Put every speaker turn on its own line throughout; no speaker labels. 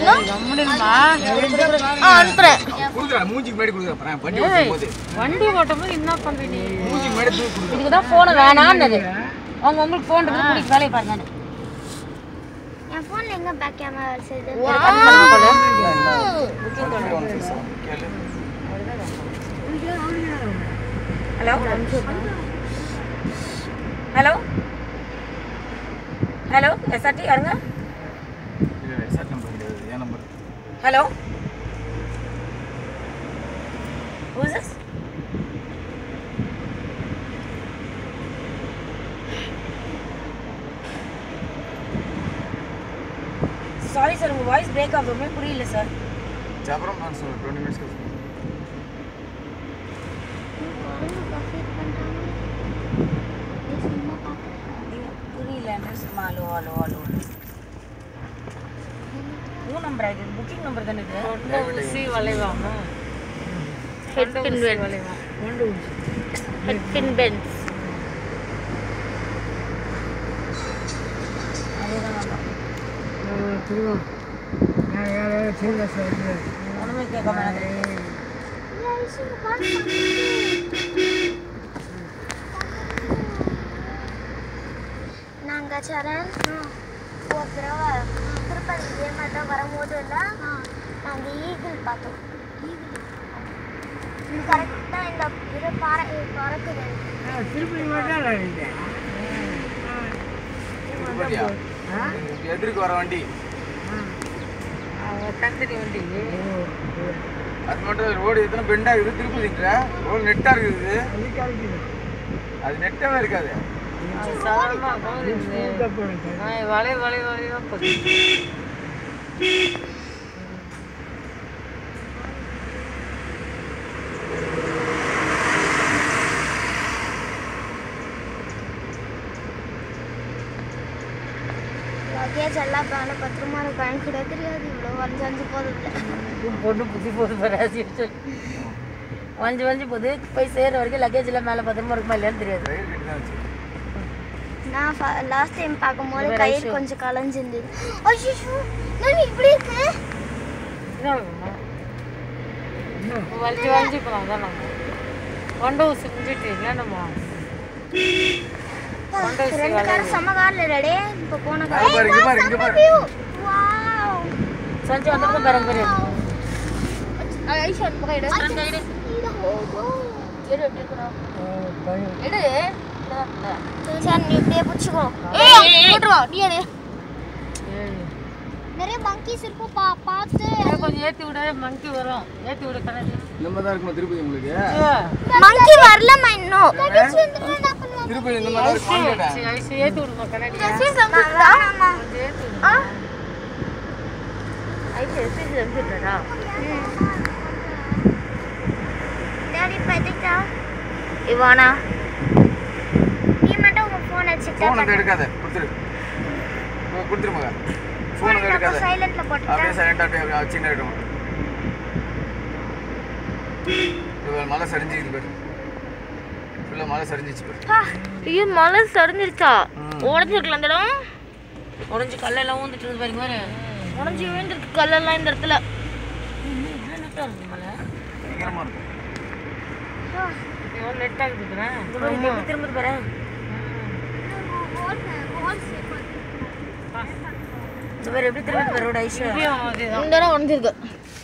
கம்முனுமா
ஆ அனுப்புறேன்
கொடுக்குறா மூஞ்சிக்கு முன்னாடி கொடுக்குறா அப்புறம் வண்டி ஓட்டும் போது
வண்டி ஓட்டும் போது என்ன பண்ற நீ
மூஞ்சிக்கு முன்னாடி தூக்கி கொடுக்குறா
இதுக்கு தான் போன வேணான்னது அவங்க உங்களுக்கு போன் இருக்கு பிடிக்க வேலையை பாருங்க
என் ஃபோன்ல எங்க பேக் கேமரா செய்து
கேளு
ஹலோ ஹலோ ஹலோ எஸ்ஆர்டி யாருங்க
இல்லை சார் நம்பர் கிடையாது என் number
hello Who's this? Sorry sir உங்கள் வாய்ஸ் பிரேக் ஆகுதுமே புரியல சார்
சரி, அப்புறம் நான் சொல்லுவேன் டுவெண்ட்டி மினிட்ஸ்க்கு
புரியல சும்மா ஹலோ ஹலோ ஹலோ ஊ நம்பர் இது புக்கிங் நம்பர் தானே இது ஊசி வளைவாமா
ஹெட் பின் பென்ஸ் ஹெட் பின் பென்ஸ்
ஒன்றுமே கேட்காம எனக்கு
நாங்க சரண் ஒரு தடவை திருப்பதி இதே மாதிரி தான் வரும்போது நாங்க ஈகிள் பார்த்தோம் கரெக்டாக இந்த இது பாறை பறக்குது
திருப்பதியா எதிர்க்கு வர வண்டி
தந்தனி வண்டி
அது மட்டும் ரோடு எத்தனை பெண்டாக இருக்குது திருப்பதின்ற ரோடு நெட்டாக இருக்குது அது நெட்டாகவே இருக்காது
சாதாரணமாக போகுது வளை வளை வளைவாக போகுது
லக்கேஜ் எல்லாம் பேன பத்திரமா இருக்கான்னு கூட தெரியாது இவ்வளோ வளைஞ்சு வளைஞ்சு போகுது
பொண்ணு புத்தி போகுது பராசி வஞ்சி வஞ்சி போகுது போய் சேர்ற வரைக்கும் லக்கேஜ் எல்லாம் மேலே பத்திரமா இருக்குமா இல்லையான்னு தெரியாது
ரயில் கட்டி தான் வச்சு
நான் லாஸ்ட் டைம் பார்க்கும்போது கயிறு கொஞ்சம் கலைஞ்சிருந்தது ஐயோ நான் இப்படி இருக்கு
வளைஞ்சு வளைஞ்சு போகலாம் அதான் நம்ம கொண்ட ஊசி முடிஞ்சிட்டு இல்லைன்னம்மா கொண்ட ஊசி
ரெண்டு கார் செம்ம கார்ல ரெடே இப்போ போன
அங்க பாரு இங்க பாரு இங்க பாரு
வாவ்
சஞ்சு வந்திருக்கும் பாருங்க பாரு
ஐஷா அந்த பக்கம் எடு இது ஹோகோ எடு எப்படி இருக்கணும் எடு சார் நீ இப்படியே பிடிச்சிக்கோ ஏய் போட்டுருவா நீ எடு நிறைய மங்கீஸ் இருக்கும் பா பார்த்து
கொஞ்சம் ஏற்றி விட மங்கி வரும் ஏற்றி விட கணக்கு
இந்த மாதிரி தான் இருக்குமா திருப்பதி உங்களுக்கு
மங்கி வரலமா இன்னும்
திருப்பதி இந்த மாதிரி தான் இருக்கும் கேட்டேன்
ஐசி ஏற்றி விடுமா கண்ணாடி
வேணாமா
ஏற்றி விடு
ஆ
ஐசி எஸ்பிசி எடுத்துட்டா
டாடி பத்திட்டா இவானா நீ மட்டும் உங்க ஃபோன் வச்சுட்டா
ஃபோன் வந்து எடுக்காத கொடுத்துரு உங்க கொடுத்துரு மகா ஃபோன் வந்து எடுக்காத
சைலண்ட்ல போட்டுட்டா
அப்படியே சைலண்டாக அப்படியே அப்படியே வச்சுன்னு இருக்கணும் இது மழை சரிஞ்சிருக்கு பாரு ஃபுல்லாக மழை சரிஞ்சிச்சு பாரு
ஐயோ மழை சரிஞ்சிருச்சா உடஞ்சிருக்கலாம் இந்த இடம்
உடஞ்சி கல்லெல்லாம் ஊந்துட்டு இருந்து பாருங்க பாரு
உடஞ்சி விழுந்திருக்கு கல்லெல்லாம் இந்த இடத்துல
இவ்வளோ நெட்டாக இருக்கு மலை
பயங்கரமாக இருக்கும்
எவ்வளோ நெட்டாக இருக்குதுக்கிறேன் எப்படி திரும்ப பாரு இந்த மாதிரி எப்படி திரும்ப பாரு ரோட ஐஷு
இந்த இடம் உடஞ்சிருக்கு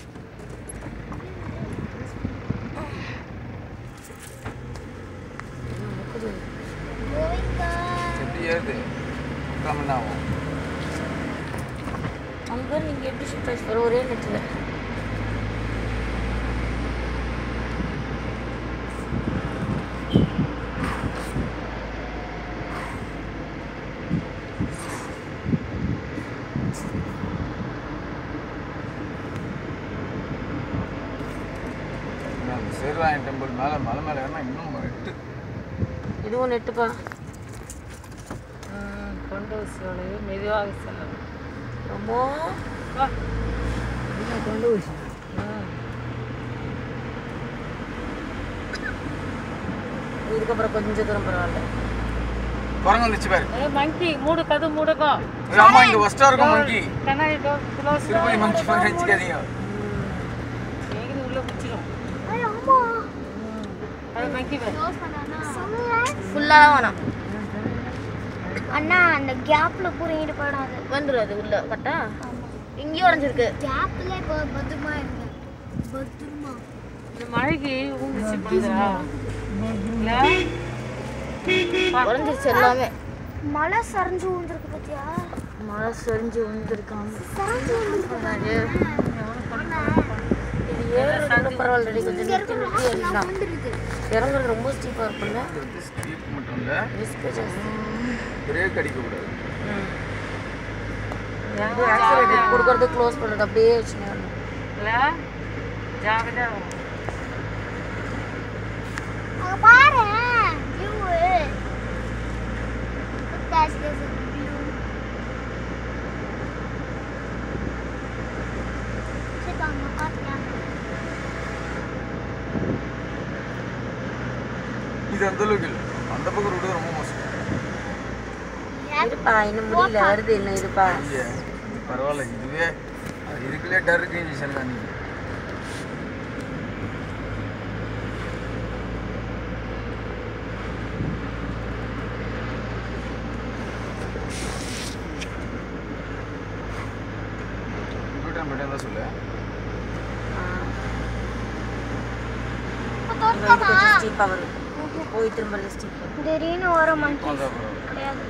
எப்படி ஏறுது முக்கால் மணி நேரம் ஆகும்
அங்கே நீங்கள் எப்படி ஷிஃப்ட் ஆச்சு பாரு ஒரே நெட்டில்
இந்த சேர்வாயன் டெம்பிள் மேலே மலை மேலே ஏறினா இன்னும் எட்டு
இதுவும் நெட்டுப்பா கொண்டு வசதி மெதுவாக செல்லணும் ரொம்ப வா கொண்டு வச்சு இதுக்கப்புறம் கொஞ்சம் தூரம் பரவாயில்ல
குரங்கு வந்துச்சு பாரு
மங்கி மூடு கது மூடுக்கோ
ஏய், ஆமா இங்க ஃபர்ஸ்டா இருக்கும் மங்கி
கண்ணாடி டோர் க்ளோஸ்
திருப்பதி மங்கி மாதிரி வச்சுக்காதீங்க
எங்கே உள்ள பிடிச்சிடும்
ஐய், ஆமா
அது மங்கி பாரு
ஃபுல்லாக வேணாம் அண்ணா அந்த கேப்ல புரிங்கிட்டு போயிடாது வந்துடும் அது உள்ள கட்டா இங்கேயும் உடஞ்சிருக்கு கேப்ல இப்போ பத்திரமா இருங்க பத்திரமா
இந்த மழைக்கு ஊந்துச்சு பண்ணுறா
உடஞ்சிருச்சு எல்லாமே மழை சரிஞ்சு விழுந்திருக்கு பத்தியா மழை சரிஞ்சு விழுந்திருக்காங்க சரிஞ்சு விழுந்திருக்காங்க
இது ஏறுறது கூட பரவாயில்லடி கொஞ்சம் நிறுத்தி நிறுத்தி ஏறிக்கலாம் இறங்குறது ரொம்ப ஸ்டீப்பாக இருக்கும்ல
இது வந்து ஸ்டீப் மட்டும் இல்ல
ரிஸ்க் ஜாஸ்தி
பிரேக் அடிக்க கூடாது
ஆக்சிலேட்டர் கொடுக்கறது க்ளோஸ் பண்ணுறது அப்படியே வச்சுன்னு இல்லை ஜாகிரதையாக
அங்க பாரு வியூ That's the view. சரி வாங்க பார்த்துக்கலாம்
இது அந்த அளவுக்கு இல்லை அந்த பக்கம் ரோடு ரொம்ப மோசம்
இருப்பா இன்னும் முடியல வருது இன்னும் இருப்பா
ஐயா, இது பரவாயில்ல இதுவே அது இதுக்குள்ளே டருக்கு இன்ஜெக்ஷன் தான் நீங்க கம்ப்யூட்டர் மட்டும் தான் சொல்லு
கொஞ்சம் ஸ்டீப்பாக வரும் போய் திரும்ப ஸ்டீப்
திடீர்னு வர மங்கி
அதான் பரவாயில்ல
கிடையாது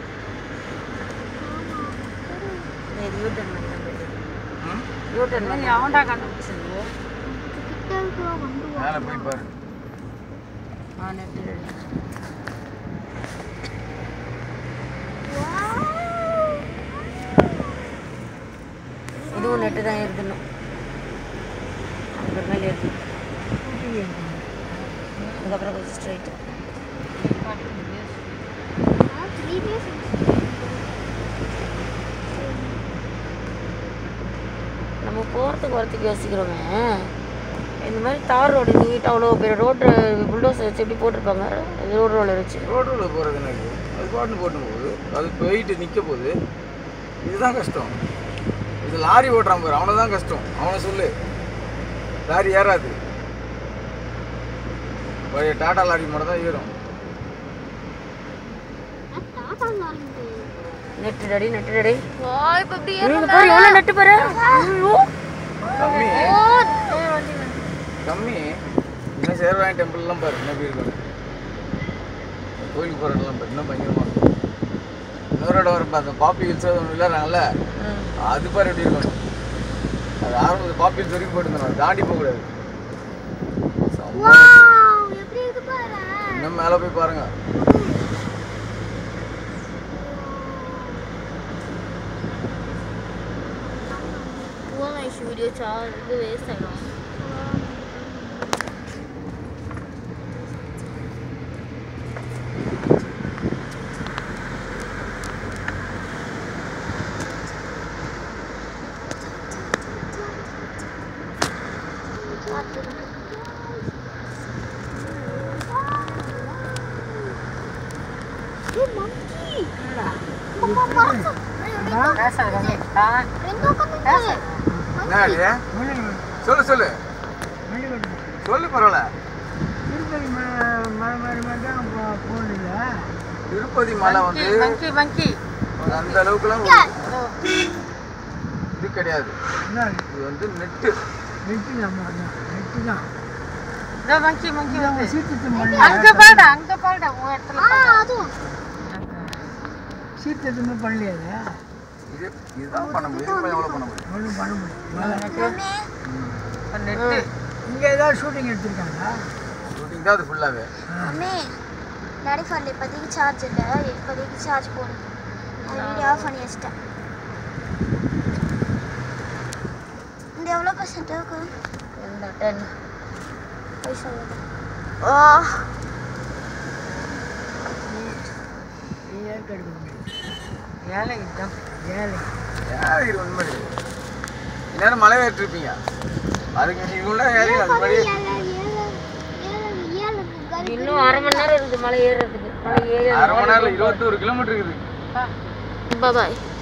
இது யூட்டர்ன் பண்ணி
ம்?
யூட்டர்ன் பண்ணி அவன்டா கண்டுபிடிச்சது
கிட்ட வந்து
மேலே போய் பாரு
ஆ நெட்டு இதுவும் நெட்டு தான் எழுதணும் அதுக்கப்புறமேல எழுதி அதுக்கப்புறம் கொஞ்சம் ஸ்ட்ரைட்டு
த்ரீ டேஸ்
நம்ம போகிறதுக்கு வரத்துக்கு யோசிக்கிறோமே இந்த மாதிரி தார் ரோடு நீட்டாக அவ்வளோ பெரிய ரோடு புல்டோஸ் வச்சு எப்படி போட்டிருப்பாங்க ரோடு ரோலர் வச்சு
ரோட்டில் போகிறது எனக்கு அது பாட்டுன்னு போட்டு போகுது அது போயிட்டு நிற்க போகுது இதுதான் கஷ்டம் இது லாரி ஓட்டுறான் பாரு அவனை தான் கஷ்டம் அவனை சொல்லு லாரி ஏறாது பழைய டாடா லாரி மட்டும் தான் ஏறும்
நெட்டு டடி நெட்டு டடி
வா இப்போ இப்படி
நீங்க பாரு எவ்வளோ நெட்டு பாரு ஐயோ.
கம்மி
ஓ
கம்மி இன்னும் சேர்வாயன் டெம்பிள்லாம் பாரு என்ன எப்படி இருக்கும் கோயிலுக்கு போகிற இடம்லாம் பாரு இன்னும் பயங்கரமாக இருக்கும் இன்னொரு இடம் வரும் பாரு, அந்த பாப்பி ஹில்ஸ் ஒன்று விளையாடுறாங்கல்ல
ம்.
அது பாரு எப்படி இருக்கும் அது ஆரம்பத்தில் பாப்பி ஹில்ஸ் வரைக்கும் போயிட்டு இருந்தோம் தாண்டி போகக்கூடாது செம்ம
எப்படி இருக்கு பாரு
இன்னும் மேலே போய் பாருங்க
போன வீடியோ சார்ஜ் இது வேஸ்ட் ஆகிடும்
பேசாத கம்மி. ஆ.
என்ன இல்லையா சொல்லு சொல்லு சொல்லு பரவாயில்ல திருப்பதி மலை வந்து
மங்கி மங்கி
அந்த அளவுக்குலாம் ஒரு- இது கிடையாது இது வந்து நெட்டு
இதோ மங்கி மங்கி வந்து அங்க பாருடா அங்க பாருடா உன் இடத்துல பாரு.
இது இதுதான் பண்ண முடியும் இதுக்கு மேல எவ்வளோ பண்ண முடியும்
நெட்டு
இங்கே ஏதாவது ஷூட்டிங் எடுத்திருக்காங்களா
ஷூட்டிங் தான் அது ஃபுல்லாகவே
அம்மே டாடி ஃபோனில் இப்போதைக்கு சார்ஜ் இல்லை இப்போதைக்கு சார்ஜ் போடணும் அது வீடியோ ஆஃப் பண்ணி வச்சிட்டேன் இந்த எவ்வளோ பர்சன்ட் இருக்கு
இந்த டென்
பைசா ஆ
ஏற்க எடுக்க முடியும்
ஏழை இதுதான்
ஏழை
ஏன் இது உண்மை இந்நேரம் மலை ஏற்றிருப்பீங்க அதுக்கு இவங்கள ஏறி அது மாதிரி
இன்னும் அரை மணி நேரம் இருக்குது மலை ஏறுறதுக்கு ஆனால் ஏழு
அரை மணி நேரம் இருபத்தோரு கிலோமீட்டர் இருக்குது
பாய்